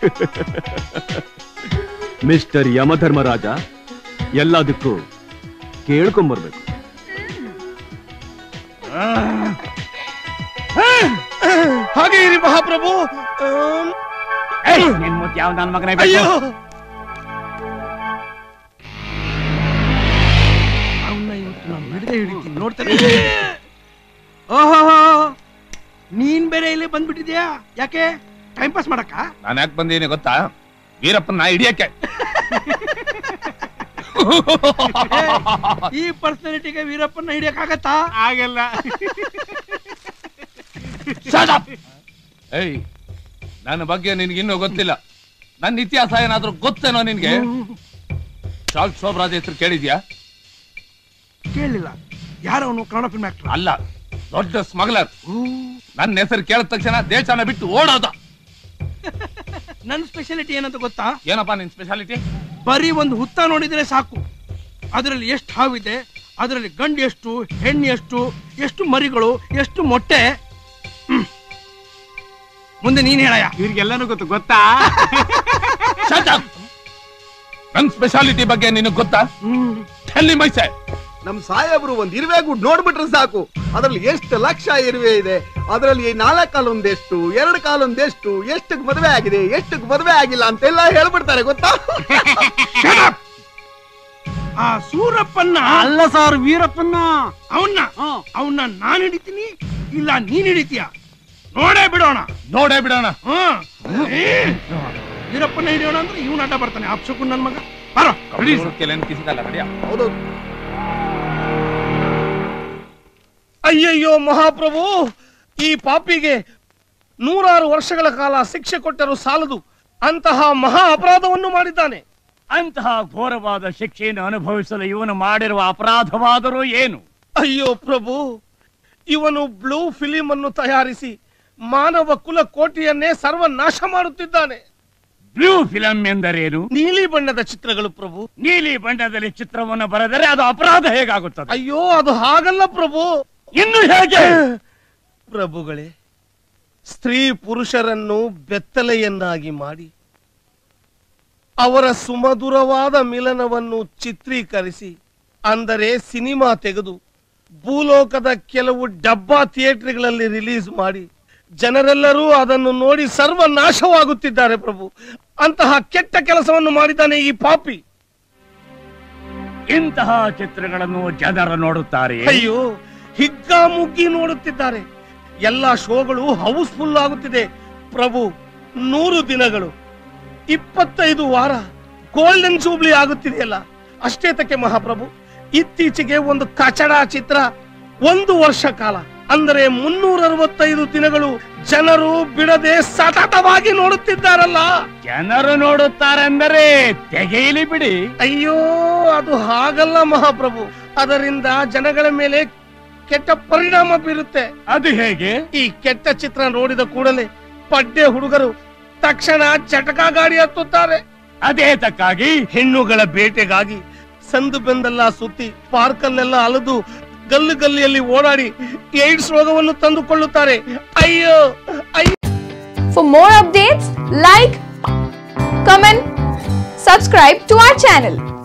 Mister Yamadharmaraja ಎಲ್ಲದಕ್ಕೂ ಕೇಳ್ಕೊಂಬರ್ಬೇಕು ಹಾಗೆ ಇರಿ ಮಹಾಪ್ರಭು ಆಮ್, ನಿನ್ ಮುದ್ದು ಯಾವ ನನ್ನ ಮಗನೇ ಅಯ್ಯೋ ಅವ್ನ ಇವತ್ತು ನಾನು ಹಿಡ್ದೆ ಹಿಡಿತೀನಿ ನೋಡ್ತಾನೆ ಓಹೋ ನೀನ್ ಬೇರೆ ಇಲ್ಲಿ ಬಂದ್ಬಿಟ್ಟಿದ್ಯಾ ಯಾಕೆ ಟೈಮ್ ಪಾಸ್ ಮಾಡಕ್ಕ ನಾನು ಯಾಕೆ ಬಂದೀನಿ ಗೊತ್ತಾ ವೀರಪ್ಪನ ಹಿಡಿಯಕ್ಕೆ ಈ ಪರ್ಸನಾಲಿಟಿಗೆ ವೀರಪ್ಪನ ಹಿಡಿಯಕ್ಕಾಗತ್ತಾ ಆಗಲ್ಲ ಏಯ್ ನನ್ನ ಬಗ್ಗೆ ನಿನ್ಗಿನ್ನೂ ಗೊತ್ತಿಲ್ಲ ನನ್ನ ಇತಿಹಾಸ ಏನಾದ್ರೂ ಗೊತ್ತೇನೋ ನಿನ್ಗೆ ಶಾರ್ಟ್ ಶೋಭರಾಜ್ ಹೆಸರು ಕೇಳಿದ್ಯಾ ಕೇಳಿಲ್ಲ ಯಾರವನು ಕನ್ನಡ ಫಿಲ್ಮ್ ಆಕ್ಟರ್ ಅಲ್ಲ ದೊಡ್ಡ ಸ್ಮಗ್ಲರ್ ನನ್ನ ಹೆಸರು ಕೇಳಿದ ತಕ್ಷಣ ದೇಶನ ಬಿಟ್ಟು ಓಡೋದ ನನ್ನ ಸ್ಪೆಷಾಲಿಟಿ ಏನಂತ ಗೊತ್ತಾ ಏನಪ್ಪಾ ನಿನ್ ಸ್ಪೆಷಾಲಿಟಿ ಬರೀ ಒಂದು ಹುತ್ತ ನೋಡಿದ್ರೆ ಸಾಕು ಅದರಲ್ಲಿ ಎಷ್ಟು ಹಾವಿದೆ ಅದರಲ್ಲಿ ಗಂಡು ಎಷ್ಟು ಹೆಣ್ಣು ಎಷ್ಟು ಎಷ್ಟು ಮರಿಗಳು ಎಷ್ಟು ಮೊಟ್ಟೆ ಹ್ಮ್. ಮುಂದೆ ನೀನ್ ಹೇಳಯ್ಯ ಇವ್ರಿಗೆಲ್ಲಾನು ಗೊತ್ತು ಗೊತ್ತಾ ನನ್ ಸ್ಪೆಷಾಲಿಟಿ ಬಗ್ಗೆ ನಿನಗ್ ಗೊತ್ತಾ ಟೆಲ್ಲಿ ಮೈಸೆ ನಮ್ ಸಾಹೇಬ್ರು ಒಂದ್ ಇರುವೆ ಗುಡ್ ನೋಡ್ಬಿಟ್ರೆ ಸಾಕು ಅದ್ರಲ್ಲಿ ಎಷ್ಟು ಲಕ್ಷ ಇರುವೆ ಇದೆ ಅದ್ರಲ್ಲಿ ನಾಲ್ಕು ಕಾಲೊಂದೆಷ್ಟು ಎರಡು ಕಾಲೊಂದೆಷ್ಟು ಎಷ್ಟಕ್ ಮದುವೆ ಆಗಿದೆ ಎಷ್ಟಕ್ ಮದುವೆ ಆಗಿಲ್ಲ ಅಂತೆಲ್ಲ ಹೇಳ್ಬಿಡ್ತಾರೆ ಗೊತ್ತಾ ಆ ಸೂರಪ್ಪನ್ನ ಅಲ್ಲ ಸರ್ ವೀರಪ್ಪನ್ನ ಅವನ್ನ ಅವನ್ನ ನಾನ್ ಹಿಡಿತೀನಿ ಇಲ್ಲ ನೀನ್ ಹಿಡಿತೀಯ ನೋಡೇ ಬಿಡೋಣ ನೋಡೇ ಬಿಡೋಣ ಹ್ಮ್ ವೀರಪ್ಪನ ಹಿಡಿಯೋಣ ಅಂದ್ರೆ ಇವನ್ ಅಡ್ಡ ಬರ್ತಾನೆ ಅಪ್ಸಕು ನನ್ ಮಗ ಬರೋ ಕಿಸಿದಲ್ಲ ಕಡಿಯ ಹೌದು ಅಯ್ಯಯ್ಯೋ ಮಹಾಪ್ರಭು ಈ ಪಾಪಿಗೆ ನೂರಾರು ವರ್ಷಗಳ ಕಾಲ ಶಿಕ್ಷೆ ಕೊಟ್ಟರು ಸಾಲದು ಅಂತಹ ಮಹಾ ಅಪರಾಧವನ್ನು ಮಾಡಿದ್ದಾನೆ ಅಂತಹ ಘೋರವಾದ ಶಿಕ್ಷೆಯನ್ನು ಅನುಭವಿಸಲು ಇವನು ಮಾಡಿರುವ ಅಪರಾಧವಾದರೂ ಏನು ಅಯ್ಯೋ ಪ್ರಭು ಇವನು ಬ್ಲೂ ಫಿಲಿಂ ಅನ್ನು ತಯಾರಿಸಿ ಮಾನವ ಕುಲ ಕೋಟಿಯನ್ನೇ ಸರ್ವನಾಶ ಮಾಡುತ್ತಿದ್ದಾನೆ ಬ್ಲೂ ಫಿಲಂ ಎಂದರೇನು ನೀಲಿ ಬಣ್ಣದ ಚಿತ್ರಗಳು ಪ್ರಭು ನೀಲಿ ಬಣ್ಣದಲ್ಲಿ ಚಿತ್ರವನ್ನು ಬರೆದರೆ ಅದು ಅಪರಾಧ ಹೇಗಾಗುತ್ತದೆ ಅಯ್ಯೋ ಅದು ಹಾಗಲ್ಲ ಪ್ರಭು ಇನ್ನು ಹೇಗೆ ಪ್ರಭುಗಳೇ ಸ್ತ್ರೀ ಪುರುಷರನ್ನು ಬೆತ್ತಲೆಯನ್ನಾಗಿ ಮಾಡಿ ಅವರ ಸುಮಧುರವಾದ ಮಿಲನವನ್ನು ಚಿತ್ರೀಕರಿಸಿ ಅಂದರೆ ಸಿನಿಮಾ ತೆಗೆದು ಭೂಲೋಕದ ಕೆಲವು ಡಬ್ಬಾ ಥಿಯೇಟರ್ಗಳಲ್ಲಿ ರಿಲೀಸ್ ಮಾಡಿ ಜನರೆಲ್ಲರೂ ಅದನ್ನು ನೋಡಿ ಸರ್ವನಾಶವಾಗುತ್ತಿದ್ದಾರೆ ಪ್ರಭು ಅಂತಹ ಕೆಟ್ಟ ಕೆಲಸವನ್ನು ಮಾಡಿದ್ದಾನೆ ಈ ಪಾಪಿ ಇಂತಹ ಚಿತ್ರಗಳನ್ನು ಜನರು ನೋಡುತ್ತಾರೆ ಅಯ್ಯೋ ಹಿಗ್ಗಾಮುಗ್ಗಿ ನೋಡುತ್ತಿದ್ದಾರೆ ಎಲ್ಲಾ ಶೋಗಳು ಹೌಸ್ಫುಲ್ ಆಗುತ್ತಿದೆ ಪ್ರಭು ನೂರು ದಿನಗಳು ಇಪ್ಪತ್ತೈದು ವಾರ ಗೋಲ್ಡನ್ ಜೂಬ್ಲಿ ಆಗುತ್ತಿದೆಯಲ್ಲ ಅಷ್ಟೇ ತಕ್ಕೆ ಮಹಾಪ್ರಭು ಇತ್ತೀಚೆಗೆ ಒಂದು ಕಚಡ ಚಿತ್ರ ಒಂದು ವರ್ಷ ಕಾಲ ಅಂದರೆ ಮುನ್ನೂರ ಅರವತ್ತೈದು ದಿನಗಳು ಜನರು ಬಿಡದೆ ಸತತವಾಗಿ ನೋಡುತ್ತಿದ್ದಾರಲ್ಲ ಜನರು ನೋಡುತ್ತಾರೆಂದರೆ ತೆಗೆಯಲಿ ಬಿಡಿ ಅಯ್ಯೋ ಅದು ಹಾಗಲ್ಲ ಮಹಾಪ್ರಭು ಅದರಿಂದ ಜನಗಳ ಮೇಲೆ ಕೆಟ್ಟ ಪರಿಣಾಮ ಬೀರುತ್ತೆ ಅದು ಹೇಗೆ ಈ ಕೆಟ್ಟ ಚಿತ್ರ ನೋಡಿದ ಕೂಡಲೇ ಪಡ್ಡೆ ಹುಡುಗರು ತಕ್ಷಣ ಚಟಕ ಗಾಡಿ ಹತ್ತುತ್ತಾರೆ ಅದೇ ತಕ್ಕಾಗಿ ಹೆಣ್ಣುಗಳ ಬೇಟೆಗಾಗಿ ಸಂದು ಬೆಂದೆಲ್ಲ ಸುತ್ತಿ ಪಾರ್ಕಲ್ಲೆಲ್ಲ ಅಲದು ಗಲ್ಲು ಗಲ್ಲಿಯಲ್ಲಿ ಓಡಾಡಿ ಏಡ್ಸ್ ರೋಗವನ್ನು ತಂದುಕೊಳ್ಳುತ್ತಾರೆ ಅಯ್ಯೋ ಅಯ್ಯೋ For more updates, like, comment, subscribe to our channel.